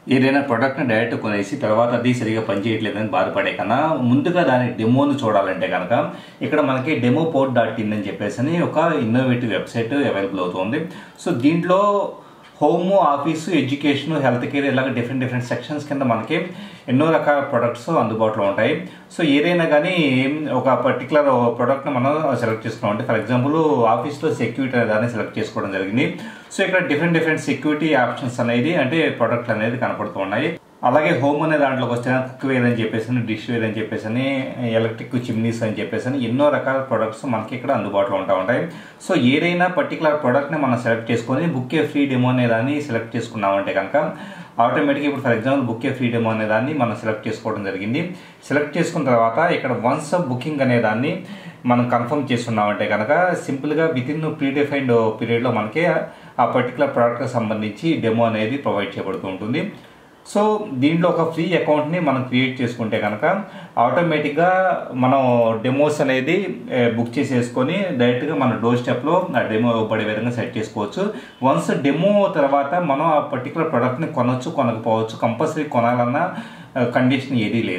ఏదైనా ప్రోడక్ట్ని డైరెక్ట్ కొనేసి తర్వాత అది సరిగా పనిచేయట్లేదని బాధపడే కన్నా ముందుగా దాని డెమోను చూడాలంటే కనుక ఇక్కడ మనకి డెమో పోర్ట్ డాట్ ఇన్ అని చెప్పేసి అని ఒక ఇన్నోవేటివ్ వెబ్సైట్ అవైలబుల్ అవుతుంది సో దీంట్లో home office education health care ఇలాగ డిఫరెంట్ డిఫరెంట్ సెక్షన్స్ కింద మనకి ఎన్నో రకాల ప్రొడక్ట్స్ అందుబాటులో ఉంటాయి సో ఏదైనా కానీ ఒక పర్టికులర్ ప్రోడక్ట్ని మనం సెలెక్ట్ చేసుకున్నాం అంటే ఫర్ ఎగ్జాంపుల్ ఆఫీస్లో సెక్యూరిటీ అనే దాన్ని సెలెక్ట్ చేసుకోవడం జరిగింది సో ఇక్కడ డిఫరెంట్ డిఫరెంట్ సెక్యూరిటీ ఆప్షన్స్ అనేది అంటే ప్రొడక్ట్లు అనేది కనపడుతూ ఉన్నాయి అలాగే హోమ్ అనే దాంట్లోకి వస్తే కుక్ వేర్ అని చెప్పేసి డిష్ వేర్ అని చెప్పేసి అని ఎలక్ట్రిక్ చిమ్నీస్ అని చెప్పేసి అని ఎన్నో రకాల ప్రొడక్ట్స్ మనకి ఇక్కడ అందుబాటులో ఉంటా ఉంటాయి సో ఏదైనా పర్టికులర్ ప్రోడక్ట్ని మనం సెలెక్ట్ చేసుకొని బుక్ ఏ ఫ్రీ డెమో అనే దాన్ని సెలెక్ట్ చేసుకున్నామంటే కనుక ఆటోమేటిక్గా ఇప్పుడు for example book a free demo అనే దాన్ని మనం సెలెక్ట్ చేసుకోవడం జరిగింది సెలెక్ట్ చేసుకున్న తర్వాత ఇక్కడ వన్స్ బుకింగ్ అనే దాన్ని మనం కన్ఫర్మ్ చేస్తున్నామంటే కనుక సింపుల్గా విత్ ఇన్ ప్రీ డిఫైన్డ్ పీరియడ్లో మనకి ఆ పర్టికులర్ ప్రోడక్ట్కి సంబంధించి డెమో అనేది ప్రొవైడ్ చేయబడుతూ ఉంటుంది సో దీంట్లో ఒక ఫ్రీ అకౌంట్ని మనం క్రియేట్ చేసుకుంటే కనుక ఆటోమేటిక్గా మనం డెమోస్ అనేది బుక్ చేసేసుకొని డైరెక్ట్గా మన డోర్ స్టెప్లో ఆ డెమో ఇవ్వబడే విధంగా సెట్ చేసుకోవచ్చు వన్స్ డెమో తర్వాత మనం ఆ పర్టికులర్ ప్రోడక్ట్ని కొనవచ్చు కొనకపోవచ్చు కంపల్సరీ కొనాలన్న కండిషన్ ఏదీ లేదు